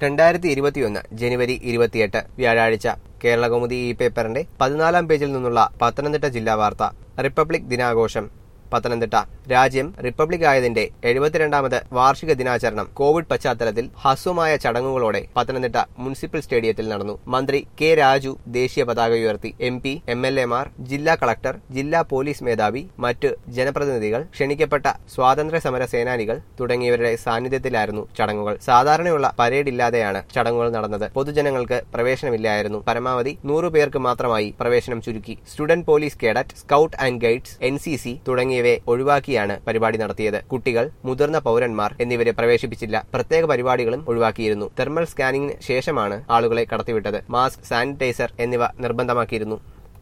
രണ്ടായിരത്തി ഇരുപത്തിയൊന്ന് ജനുവരി ഇരുപത്തിയെട്ട് വ്യാഴാഴ്ച കേരളകൗമുദി ഈ പേപ്പറിന്റെ പതിനാലാം പേജിൽ നിന്നുള്ള പത്തനംതിട്ട ജില്ലാ വാർത്ത റിപ്പബ്ലിക് ദിനാഘോഷം പത്തനംതിട്ട രാജ്യം റിപ്പബ്ലിക് ആയതിന്റെ എഴുപത്തിരണ്ടാമത് വാർഷിക ദിനാചരണം കോവിഡ് പശ്ചാത്തലത്തിൽ ഹ്രസ്വമായ ചടങ്ങുകളോടെ പത്തനംതിട്ട മുനിസിപ്പൽ സ്റ്റേഡിയത്തിൽ നടന്നു മന്ത്രി കെ രാജു ദേശീയ പതാക ഉയർത്തി എം പി എം എൽ എമാർ ജില്ലാ കളക്ടർ ജില്ലാ പോലീസ് മേധാവി മറ്റ് ജനപ്രതിനിധികൾ ക്ഷണിക്കപ്പെട്ട സ്വാതന്ത്ര്യ സമര സേനാനികൾ തുടങ്ങിയവരുടെ സാന്നിധ്യത്തിലായിരുന്നു ചടങ്ങുകൾ സാധാരണയുള്ള പരേഡ് ഇല്ലാതെയാണ് ചടങ്ങുകൾ നടന്നത് പൊതുജനങ്ങൾക്ക് പ്രവേശനമില്ലായിരുന്നു പരമാവധി നൂറു പേർക്ക് മാത്രമായി പ്രവേശനം ചുരുക്കി student police cadet scout and guides N C C തുടങ്ങിയവയെ ഒഴിവാക്കിയാണ് പരിപാടി നടത്തിയത് കുട്ടികൾ മുതിർന്ന പൗരന്മാർ എന്നിവരെ പ്രവേശിപ്പിച്ചില്ല പ്രത്യേക പരിപാടികളും ഒഴിവാക്കിയിരുന്നു തെർമൽ സ്കാനിങ്ങിന് ശേഷമാണ് ആളുകളെ കടത്തിവിട്ടത് മാസ്ക് സാനിറ്റൈസർ എന്നിവ നിർബന്ധമാക്കിയിരുന്നു